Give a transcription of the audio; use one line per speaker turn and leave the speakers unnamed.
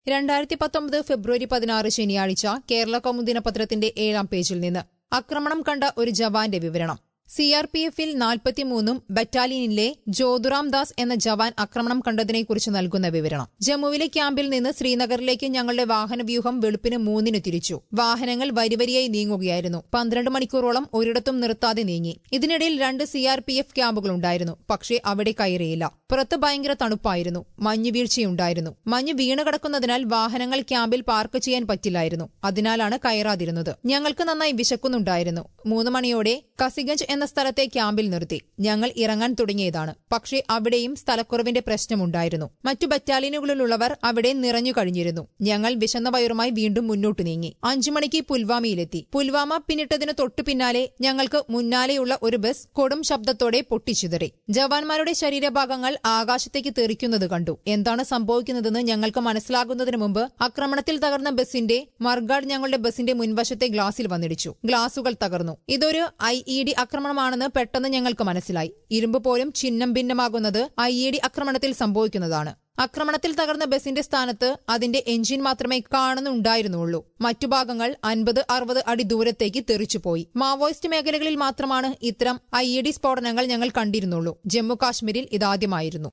രണ്ടായിരത്തി പത്തൊമ്പത് ഫെബ്രുവരി പതിനാറ് ശനിയാഴ്ച കേരള കൗമുദിന പത്രത്തിന്റെ ഏഴാം പേജിൽ നിന്ന് ആക്രമണം കണ്ട ഒരു ജവാന്റെ വിവരണം സി ആർ പി എഫിൽ നാൽപ്പത്തിമൂന്നും ബറ്റാലിയനിലെ ജ്യോതിറാം ദാസ് എന്ന ജവാൻ ആക്രമണം കണ്ടതിനെക്കുറിച്ച് നൽകുന്ന വിവരണം ജമ്മുവിലെ ക്യാമ്പിൽ നിന്ന് ശ്രീനഗറിലേക്ക് ഞങ്ങളുടെ വാഹനവ്യൂഹം വെളുപ്പിന് മൂന്നിന് തിരിച്ചു വാഹനങ്ങൾ വരിവരിയായി നീങ്ങുകയായിരുന്നു പന്ത്രണ്ട് മണിക്കൂറോളം ഒരിടത്തും നിർത്താതെ നീങ്ങി ഇതിനിടയിൽ രണ്ട് സി ആർ പി എഫ് ക്യാമ്പുകളുണ്ടായിരുന്നു പക്ഷേ അവിടെ കയറിയില്ല പുറത്ത് ഭയങ്കര തണുപ്പായിരുന്നു മഞ്ഞ് വീഴ്ചയുണ്ടായിരുന്നു മഞ്ഞ് വീണ് കിടക്കുന്നതിനാൽ വാഹനങ്ങൾ ക്യാമ്പിൽ പാർക്ക് ചെയ്യാൻ പറ്റില്ലായിരുന്നു അതിനാലാണ് കയറാതിരുന്നത് ഞങ്ങൾക്ക് നന്നായി വിശക്കുന്നുണ്ടായിരുന്നു മൂന്ന് മണിയോടെ കസിഗഞ്ച് എന്ന സ്ഥലത്തെ ക്യാമ്പിൽ നിർത്തി ഞങ്ങൾ ഇറങ്ങാൻ തുടങ്ങിയതാണ് പക്ഷേ അവിടെയും സ്ഥലക്കുറവിന്റെ പ്രശ്നമുണ്ടായിരുന്നു മറ്റു ബറ്റാലിയനുകളിലുള്ളവർ അവിടെ നിറഞ്ഞു കഴിഞ്ഞിരുന്നു ഞങ്ങൾ വിശന്ന വയറുമായി വീണ്ടും മുന്നോട്ട് നീങ്ങി അഞ്ചു മണിക്ക് പുൽവാമയിലെത്തി പുൽവാമ പിന്നിട്ടതിന് തൊട്ടു പിന്നാലെ ഞങ്ങൾക്ക് മുന്നാലെയുള്ള ഒരു ബസ് കൊടും ശബ്ദത്തോടെ പൊട്ടിച്ചിതറി ജവാന്മാരുടെ ശരീരഭാഗങ്ങൾ ആകാശത്തേക്ക് തെറിക്കുന്നത് കണ്ടു എന്താണ് സംഭവിക്കുന്നതെന്ന് ഞങ്ങൾക്ക് മനസ്സിലാകുന്നതിന് മുമ്പ് ആക്രമണത്തിൽ തകർന്ന ബസിന്റെ മർഗാഡ് ഞങ്ങളുടെ ബസിന്റെ മുൻവശത്തെ ഗ്ലാസിൽ വന്നിടിച്ചു ഗ്ലാസുകൾ തകർന്നു ഇതൊരു ഐ ഇ ഡി ആക്രമണമാണെന്ന് പെട്ടെന്ന് ഞങ്ങൾക്ക് മനസ്സിലായി ഇരുമ്പ് പോലും ഛിന്നം ഭിന്നമാകുന്നത് ഐ ഇ ഡി ആക്രമണത്തിൽ സംഭവിക്കുന്നതാണ് ആക്രമണത്തിൽ തകർന്ന ബസിന്റെ സ്ഥാനത്ത് അതിന്റെ എഞ്ചിൻ മാത്രമേ കാണുന്നുണ്ടായിരുന്നുള്ളൂ മറ്റു ഭാഗങ്ങൾ അൻപത് അറുപത് അടി ദൂരത്തേക്ക് തെറിച്ചുപോയി മാവോയിസ്റ്റ് മേഖലകളിൽ മാത്രമാണ് ഇത്തരം ഐ ഇ ഡി സ്ഫോടനങ്ങൾ ഞങ്ങൾ കണ്ടിരുന്നുള്ളൂ ജമ്മു കാശ്മീരിൽ ഇതാദ്യമായിരുന്നു